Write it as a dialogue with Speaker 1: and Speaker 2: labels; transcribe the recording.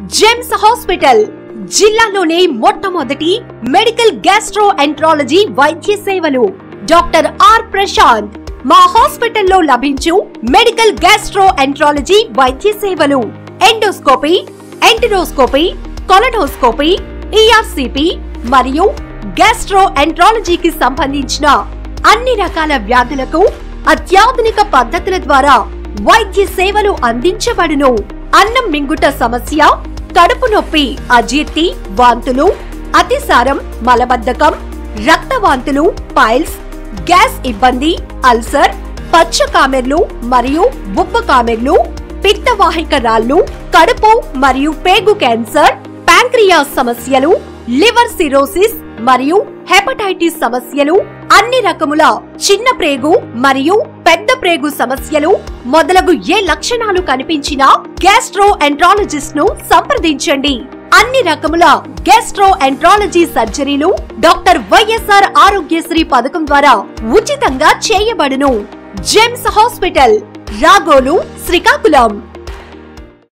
Speaker 1: Gems hospital జిల్లాలోనే మొట్టమొదటి medical gastro gastroenterology వైద్య సేవలు డాక్టర్ ఆర్ ప్రశాంత్ మా హాస్పిటల్లో లభించు మెడికల్ గ్యాస్ట్రో ఎంట్రాలజీ వైద్య సేవలు ఎండోస్కోపీ ఎంటరోస్కోపీ కొలనోస్కోపీ ఈఆర్సిపి మరియు గ్యాస్ట్రో ఎంట్రాలజీకి సంబంధించిన అన్ని రకాల వ్యాధులకు అత్యాధునిక పద్ధతుల ద్వారా వైద్య సేవలు అందించబడును అన్నం మింగుట సమస్య కడుపు నొప్పి అజీర్తి వాంతులు అతిసారం మలబద్ధకం రక్తవాంతులు పైల్స్ గ్యాస్ ఇబ్బంది అల్సర్ పచ్చ కామెర్లు మరియు ఉబ్బ కామెర్లు పిత్తవాహిక రాళ్ళు కడుపు మరియు పేగు క్యాన్సర్ ప్యాంక్రియాస్ సమస్యలు లివర్ సిరోసిస్ మరియు హెపటైటిస్ సమస్యలు అన్ని రకముల చిన్న ప్రేగు మరియు పెద్ద ప్రేగు సమస్యలు మొదలగు ఏ లక్షణాలు కనిపించినా గ్యాస్ట్రో ఎంట్రాలజిస్ట్ ను సంప్రదించండి అన్ని రకముల గ్యాస్ట్రో ఎంట్రాలజీ సర్జరీలు డాక్టర్ వైఎస్ఆర్ ఆరోగ్యశ్రీ పథకం ద్వారా ఉచితంగా చేయబడును జెమ్స్ హాస్పిటల్ రాగోలు శ్రీకాకుళం